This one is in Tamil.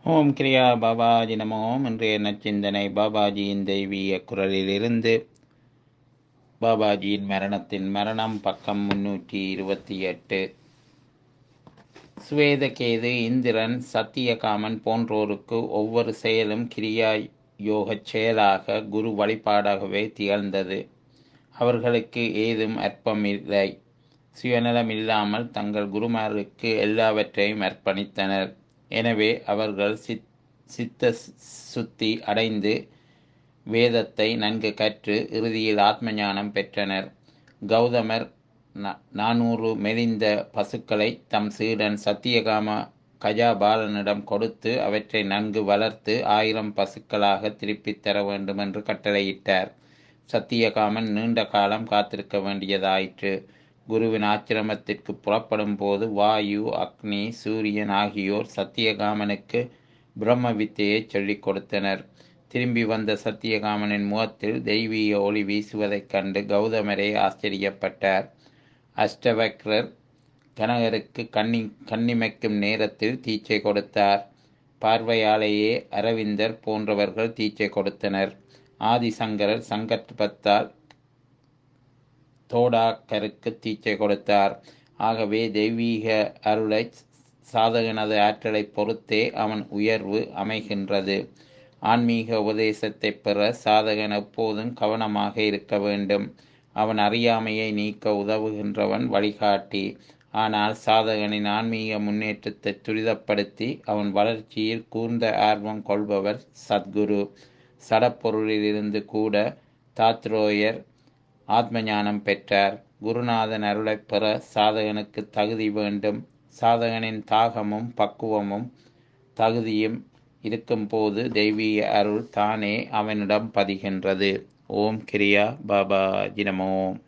ஓம் கிரியா பாபாஜி நமோ இன்றைய நச்சிந்தனை பாபாஜியின் தெய்வீக குரலிலிருந்து பாபாஜியின் மரணத்தின் மரணம் பக்கம் முன்னூற்றி இருபத்தி எட்டு சுவேதகேது இந்திரன் சத்தியகாமன் போன்றோருக்கு ஒவ்வொரு செயலும் கிரியா யோகச் செயலாக குரு வழிபாடாகவே திகழ்ந்தது அவர்களுக்கு ஏதும் அற்பமில்லை சுயநலம் இல்லாமல் தங்கள் குருமாருக்கு எல்லாவற்றையும் அர்ப்பணித்தனர் எனவே அவர்கள் சித் சித்த சுத்தி அடைந்து வேதத்தை நன்கு கற்று இறுதியில் ஆத்ம ஞானம் பெற்றனர் கௌதமர் நானூறு மெலிந்த பசுக்களை தம் சீடன் சத்தியகாம கஜாபாலனிடம் கொடுத்து அவற்றை நன்கு வளர்த்து ஆயிரம் பசுக்களாக திருப்பித் தர வேண்டும் என்று கட்டளையிட்டார் சத்தியகாமன் நீண்ட காலம் காத்திருக்க வேண்டியதாயிற்று குருவின் ஆச்சிரமத்திற்கு புறப்படும் போது வாயு அக்னி சூரியன் ஆகியோர் சத்தியகாமனுக்கு பிரம்ம வித்தையை சொல்லிக் கொடுத்தனர் திரும்பி வந்த சத்தியகாமனின் முகத்தில் தெய்வீக ஒளி வீசுவதைக் கண்டு கௌதமரே ஆச்சரியப்பட்டார் அஷ்டவக்ரர் கனகருக்கு கண்ணி கண்ணிமைக்கும் நேரத்தில் தீச்சை கொடுத்தார் பார்வையாலேயே அரவிந்தர் போன்றவர்கள் தீச்சை கொடுத்தனர் ஆதிசங்கரர் சங்கற்பத்தால் தோடாக்கருக்கு தீச்சை கொடுத்தார் ஆகவே தெய்வீக அருளை சாதகனது ஆற்றலை பொறுத்தே அவன் உயர்வு அமைகின்றது ஆன்மீக உபதேசத்தை பெற சாதகன் எப்போதும் கவனமாக இருக்க வேண்டும் அவன் அறியாமையை நீக்க உதவுகின்றவன் வழிகாட்டி ஆனால் சாதகனின் ஆன்மீக முன்னேற்றத்தை துரிதப்படுத்தி அவன் வளர்ச்சியில் கூர்ந்த ஆர்வம் கொள்பவர் சத்குரு சடப்பொருளிலிருந்து கூட தாத்ரோயர் ஆத்ம ஞானம் பெற்றார் குருநாதன் அருளைப் பெற சாதகனுக்கு தகுதி வேண்டும் சாதகனின் தாகமும் பக்குவமும் தகுதியும் இருக்கும்போது தெய்வீக அருள் தானே அவனிடம் பதிகின்றது ஓம் கிரியா பாபா ஜினமோம்